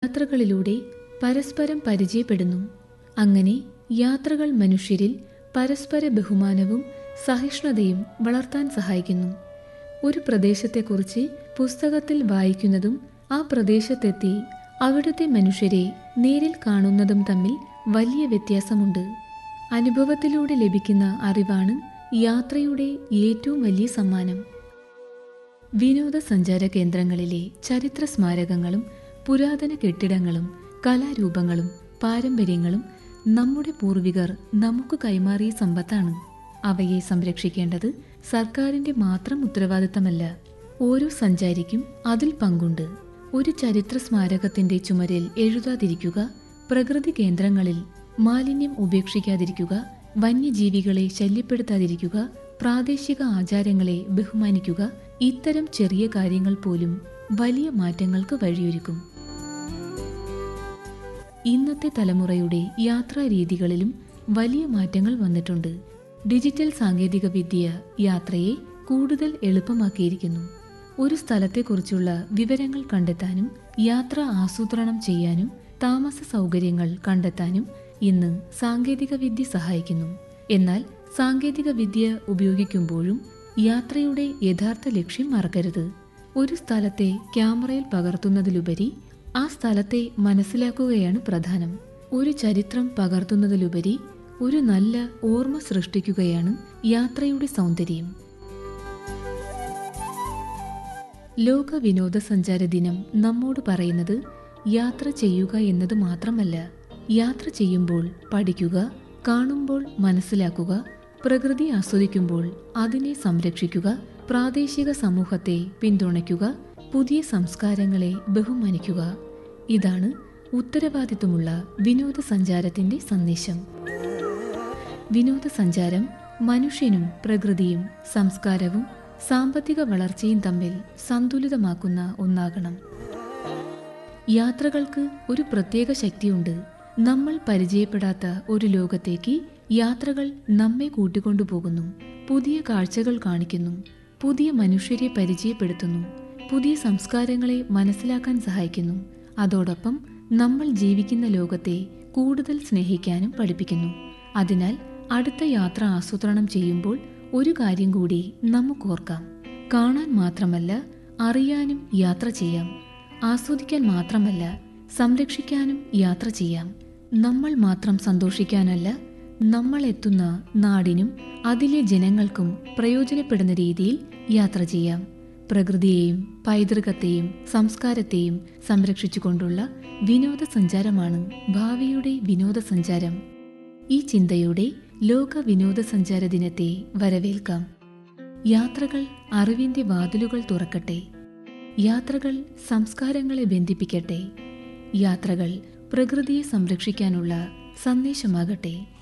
യാത്രകളിലൂടെ പരസ്പരം പരിചയപ്പെടുന്നു അങ്ങനെ യാത്രകൾ മനുഷ്യരിൽ പരസ്പര ബഹുമാനവും സഹിഷ്ണുതയും വളർത്താൻ സഹായിക്കുന്നു ഒരു പ്രദേശത്തെക്കുറിച്ച് പുസ്തകത്തിൽ വായിക്കുന്നതും ആ പ്രദേശത്തെത്തി അവിടുത്തെ മനുഷ്യരെ നേരിൽ കാണുന്നതും തമ്മിൽ വലിയ വ്യത്യാസമുണ്ട് അനുഭവത്തിലൂടെ ലഭിക്കുന്ന അറിവാണ് യാത്രയുടെ ഏറ്റവും വലിയ സമ്മാനം വിനോദസഞ്ചാര കേന്ദ്രങ്ങളിലെ ചരിത്ര സ്മാരകങ്ങളും പുരാതന കെട്ടിടങ്ങളും കലാരൂപങ്ങളും പാരമ്പര്യങ്ങളും നമ്മുടെ പൂർവികർ നമുക്ക് കൈമാറിയ സമ്പത്താണ് അവയെ സംരക്ഷിക്കേണ്ടത് സർക്കാരിന്റെ മാത്രം ഉത്തരവാദിത്തമല്ല ഓരോ സഞ്ചാരിക്കും അതിൽ പങ്കുണ്ട് ഒരു ചരിത്ര സ്മാരകത്തിന്റെ ചുമരിൽ എഴുതാതിരിക്കുക പ്രകൃതി കേന്ദ്രങ്ങളിൽ മാലിന്യം ഉപേക്ഷിക്കാതിരിക്കുക വന്യജീവികളെ ശല്യപ്പെടുത്താതിരിക്കുക പ്രാദേശിക ആചാരങ്ങളെ ബഹുമാനിക്കുക ഇത്തരം ചെറിയ കാര്യങ്ങൾ പോലും വലിയ മാറ്റങ്ങൾക്ക് വഴിയൊരുക്കും ഇന്നത്തെ തലമുറയുടെ യാത്രാ രീതികളിലും വലിയ മാറ്റങ്ങൾ വന്നിട്ടുണ്ട് ഡിജിറ്റൽ സാങ്കേതിക വിദ്യ യാത്രയെ കൂടുതൽ എളുപ്പമാക്കിയിരിക്കുന്നു ഒരു സ്ഥലത്തെക്കുറിച്ചുള്ള വിവരങ്ങൾ കണ്ടെത്താനും യാത്ര ആസൂത്രണം ചെയ്യാനും താമസ സൗകര്യങ്ങൾ കണ്ടെത്താനും ഇന്ന് സാങ്കേതിക വിദ്യ സഹായിക്കുന്നു എന്നാൽ സാങ്കേതിക വിദ്യ ഉപയോഗിക്കുമ്പോഴും യാത്രയുടെ യഥാർത്ഥ ലക്ഷ്യം മറക്കരുത് ഒരു സ്ഥലത്തെ ക്യാമറയിൽ പകർത്തുന്നതിലുപരി ആ സ്ഥലത്തെ മനസ്സിലാക്കുകയാണ് പ്രധാനം ഒരു ചരിത്രം പകർത്തുന്നതിലുപരി ഒരു നല്ല ഓർമ്മ സൃഷ്ടിക്കുകയാണ് യാത്രയുടെ സൗന്ദര്യം ലോക വിനോദസഞ്ചാര ദിനം നമ്മോട് പറയുന്നത് യാത്ര ചെയ്യുക എന്നത് മാത്രമല്ല യാത്ര ചെയ്യുമ്പോൾ പഠിക്കുക കാണുമ്പോൾ മനസ്സിലാക്കുക പ്രകൃതി ആസ്വദിക്കുമ്പോൾ അതിനെ സംരക്ഷിക്കുക പ്രാദേശിക സമൂഹത്തെ പിന്തുണയ്ക്കുക പുതിയ സംസ്കാരങ്ങളെ ബഹുമാനിക്കുക ഇതാണ് ഉത്തരവാദിത്വമുള്ള വിനോദസഞ്ചാരത്തിന്റെ സന്ദേശം വിനോദസഞ്ചാരം മനുഷ്യനും പ്രകൃതിയും സംസ്കാരവും സാമ്പത്തിക വളർച്ചയും തമ്മിൽ സന്തുലിതമാക്കുന്ന ഒന്നാകണം യാത്രകൾക്ക് ഒരു പ്രത്യേക ശക്തിയുണ്ട് നമ്മൾ പരിചയപ്പെടാത്ത ഒരു ലോകത്തേക്ക് യാത്രകൾ നമ്മെ കൂട്ടിക്കൊണ്ടുപോകുന്നു പുതിയ കാഴ്ചകൾ കാണിക്കുന്നു പുതിയ മനുഷ്യരെ പരിചയപ്പെടുത്തുന്നു പുതിയ സംസ്കാരങ്ങളെ മനസ്സിലാക്കാൻ സഹായിക്കുന്നു അതോടൊപ്പം നമ്മൾ ജീവിക്കുന്ന ലോകത്തെ കൂടുതൽ സ്നേഹിക്കാനും പഠിപ്പിക്കുന്നു അതിനാൽ അടുത്ത യാത്ര ആസൂത്രണം ചെയ്യുമ്പോൾ ഒരു കാര്യം കൂടി നമുക്കോർക്കാം കാണാൻ മാത്രമല്ല അറിയാനും യാത്ര ചെയ്യാം ആസ്വദിക്കാൻ മാത്രമല്ല സംരക്ഷിക്കാനും യാത്ര ചെയ്യാം നമ്മൾ മാത്രം സന്തോഷിക്കാനല്ല നമ്മൾ എത്തുന്ന നാടിനും അതിലെ ജനങ്ങൾക്കും പ്രയോജനപ്പെടുന്ന രീതിയിൽ യാത്ര ചെയ്യാം പ്രകൃതിയെയും പൈതൃകത്തെയും സംസ്കാരത്തെയും സംരക്ഷിച്ചുകൊണ്ടുള്ള വിനോദസഞ്ചാരമാണ് ഭാവിയുടെ വിനോദസഞ്ചാരം ഈ ചിന്തയോടെ ലോക വിനോദസഞ്ചാര ദിനത്തെ വരവേൽക്കാം യാത്രകൾ അറിവിന്റെ വാതിലുകൾ തുറക്കട്ടെ യാത്രകൾ സംസ്കാരങ്ങളെ ബന്ധിപ്പിക്കട്ടെ യാത്രകൾ പ്രകൃതിയെ സംരക്ഷിക്കാനുള്ള സന്ദേശമാകട്ടെ